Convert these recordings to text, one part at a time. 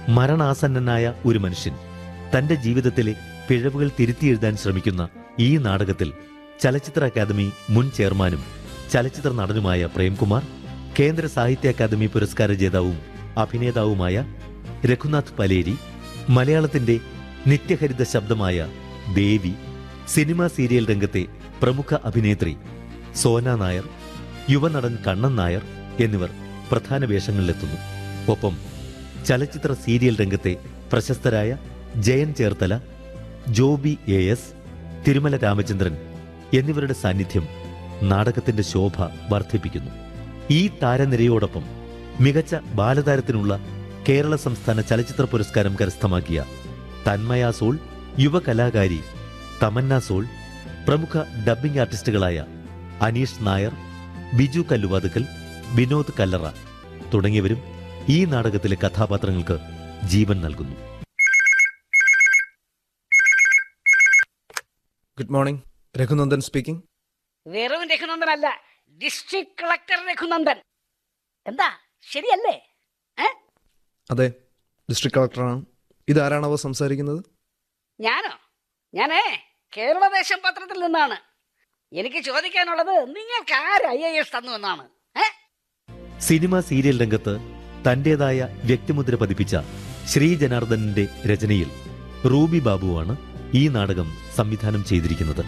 മരണാസന്നനായ ഒരു മനുഷ്യൻ തന്റെ ജീവിതത്തിലെ പിഴവുകൾ തിരുത്തിയെഴുതാൻ ശ്രമിക്കുന്ന ഈ നാടകത്തിൽ ചലച്ചിത്ര അക്കാദമി മുൻ ചെയർമാനും ചലച്ചിത്ര നടനുമായ പ്രേംകുമാർ കേന്ദ്ര സാഹിത്യ അക്കാദമി പുരസ്കാര ജേതാവും അഭിനേതാവുമായ രഘുനാഥ് പലേരി മലയാളത്തിന്റെ നിത്യഹരിത ശബ്ദമായ ദേവി സിനിമാ സീരിയൽ രംഗത്തെ പ്രമുഖ അഭിനേത്രി സോന നായർ യുവനടൻ കണ്ണൻ നായർ എന്നിവർ പ്രധാന വേഷങ്ങളിലെത്തുന്നു ഒപ്പം ചലച്ചിത്ര സീരിയൽ രംഗത്തെ പ്രശസ്തരായ ജയൻ ചേർത്തല ജോബി എ എസ് തിരുമല രാമചന്ദ്രൻ എന്നിവരുടെ സാന്നിധ്യം നാടകത്തിന്റെ ശോഭ വർദ്ധിപ്പിക്കുന്നു ഈ താരനിരയോടൊപ്പം മികച്ച ബാലതാരത്തിനുള്ള കേരള സംസ്ഥാന ചലച്ചിത്ര പുരസ്കാരം കരസ്ഥമാക്കിയ തന്മയ സോൾ യുവകലാകാരി തമന്ന സോൾ പ്രമുഖ ഡബ്ബിംഗ് ആർട്ടിസ്റ്റുകളായ അനീഷ് നായർ ബിജു കല്ലുവാതുക്കൽ വിനോദ് കല്ലറ തുടങ്ങിയവരും ഈ നാടകത്തിലെ കഥാപാത്രങ്ങൾക്ക് ജീവൻ നൽകുന്നു ഗുഡ് മോർണിംഗ് രഘുനന്ദൻ സ്പീക്കിംഗ് വെറും രഘുനന്ദൻ അല്ല ഡിസ്ട്രിക്ട് കളക്ടർ രഘുനന്ദൻ എന്താ ശരിയല്ലേ ഏ അതെ ഡിസ്ട്രിക്ട് കളക്ടറാണ് ഇതാരാണവ സംസാരിക്കുന്നത് ഞാനോ ഞാനേ കേരളദേശം പത്രത്തിൽ നിന്നാണ് എനിക്ക് ചോദിക്കാനുള്ളത് നിങ്ങൾക്ക് ആര് ഐ എ എസ് തന്നു എന്നാണ് ഏ സിനിമ സീരിയൽ രംഗത്ത് തന്റേതായ വ്യക്തിമുദ്ര പതിപ്പിച്ച ശ്രീ ജനാർദ്ദനന്റെ രചനയിൽ റൂബി ബാബുവാണ് ഈ നാടകം സംവിധാനം ചെയ്തിരിക്കുന്നത്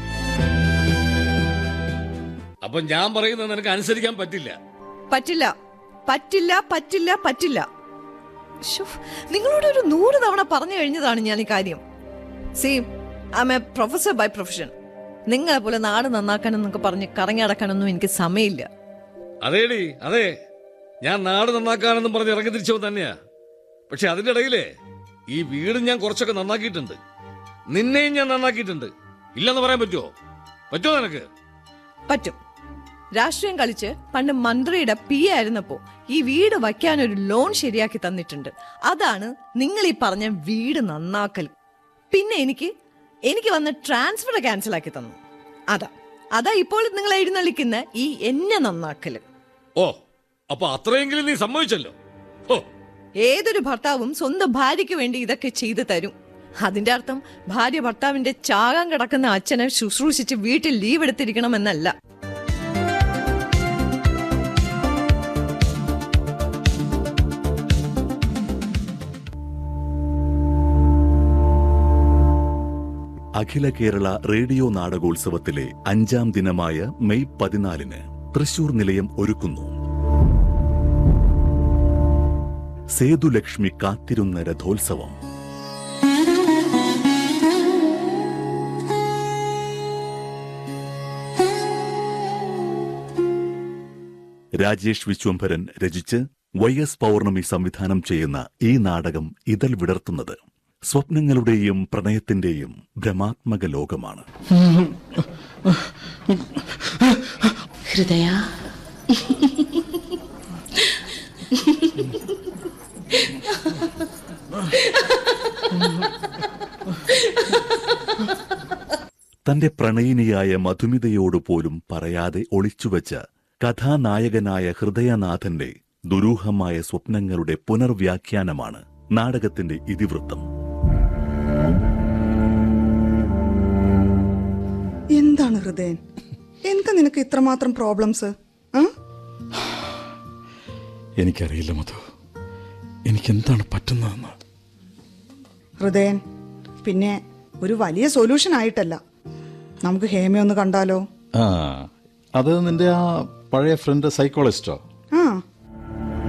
അപ്പൊ ഞാൻ പറയുന്നത് നിനക്ക് അനുസരിക്കാൻ പറ്റില്ല പറ്റില്ല പറ്റില്ല പറ്റില്ല പറ്റില്ല ശ്ശോ, നിങ്ങളോട് ഒരു നൂറ് തവണ പറഞ്ഞു കഴിഞ്ഞതാണ് ഞാൻ ഈ കാര്യം C I A professor by profession നിങ്ങളെ പോലെ നാട് നന്നാക്കണം എന്നൊക്കെ പറഞ്ഞ് കറങ്ങി നടക്കാനൊന്നും എനിക്ക് സമയമില്ല അതേടി അതെ ഞാൻ നാട് നന്നാക്കാനെന്നും പറഞ്ഞ് ഇറങ്ങി തിരിച്ചവൻ തന്നെയാ പക്ഷെ അതിന്റെ ഇടയിലേ ഈ വീടും ഞാൻ കുറച്ചൊക്കെ നന്നാക്കിയിട്ടുണ്ട് നിന്നെയും ഞാൻ നന്നാക്കിയിട്ടുണ്ട് ഇല്ലെന്ന് പറയാൻ പറ്റുമോ പറ്റുമോ നിനക്ക് പറ്റും രാഷ്ട്രീയം കളിച്ച് പണ്ട് മന്ത്രിയുടെ പി ആയിരുന്നപ്പോ ഈ വീട് വയ്ക്കാൻ ഒരു ലോൺ ശരിയാക്കി തന്നിട്ടുണ്ട് അതാണ് നിങ്ങൾ ഈ പറഞ്ഞ വീട് നന്നാക്കൽ പിന്നെ എനിക്ക് എനിക്ക് വന്ന ട്രാൻസ്ഫർ ക്യാൻസൽ ആക്കി തന്നു അതാ അതാ ഇപ്പോൾ നിങ്ങൾ എഴുന്നള്ളിക്കുന്ന ഈ എന്നെ നന്നാക്കല് ഓ അപ്പൊ അത്രയെങ്കിലും നീ സമ്മതിച്ചല്ലോ ഓ ഏതൊരു ഭർത്താവും സ്വന്തം ഭാര്യയ്ക്ക് വേണ്ടി ഇതൊക്കെ ചെയ്തു തരും അതിന്റെ അർത്ഥം ഭാര്യ ഭർത്താവിന്റെ ചാകാൻ കിടക്കുന്ന അച്ഛനെ ശുശ്രൂഷിച്ച് വീട്ടിൽ ലീവ് എടുത്തിരിക്കണമെന്നല്ല അഖില കേരള റേഡിയോ നാടകോത്സവത്തിലെ അഞ്ചാം ദിനമായ മെയ് പതിനാലിന് തൃശൂർ നിലയം ഒരുക്കുന്നു സേതുലക്ഷ്മി കാത്തിരുന്ന രഥോത്സവം രാജേഷ് വിശ്വംഭരൻ രചിച്ച് വൈ എസ് പൗർണമി സംവിധാനം ചെയ്യുന്ന ഈ നാടകം ഇതൾ വിടർത്തുന്നത് സ്വപ്നങ്ങളുടെയും പ്രണയത്തിന്റെയും ഭ്രമാത്മക ലോകമാണ് ഹൃദയ തന്റെ പ്രണയിനിയായ മധുമിതയോട് പോലും പറയാതെ ഒളിച്ചുവെച്ച കഥാനായകനായ ഹൃദയനാഥന്റെ ദുരൂഹമായ സ്വപ്നങ്ങളുടെ പുനർവ്യാഖ്യാനമാണ് നാടകത്തിന്റെ ഇതിവൃത്തം എന്താണ് ഹൃദയൻ എന്താ നിനക്ക് ഇത്രമാത്രം പ്രോബ്ലംസ് എനിക്കറിയില്ല മധു എനിക്കെന്താണ് പറ്റുന്നതെന്ന് ഹൃദയൻ പിന്നെ ഒരു വലിയ സൊല്യൂഷൻ ആയിട്ടല്ല നമുക്ക് ഹേമയൊന്ന് കണ്ടാലോ ആ അത് നിന്റെ ആ പഴയ ഫ്രണ്ട് സൈക്കോളജിസ്റ്റോ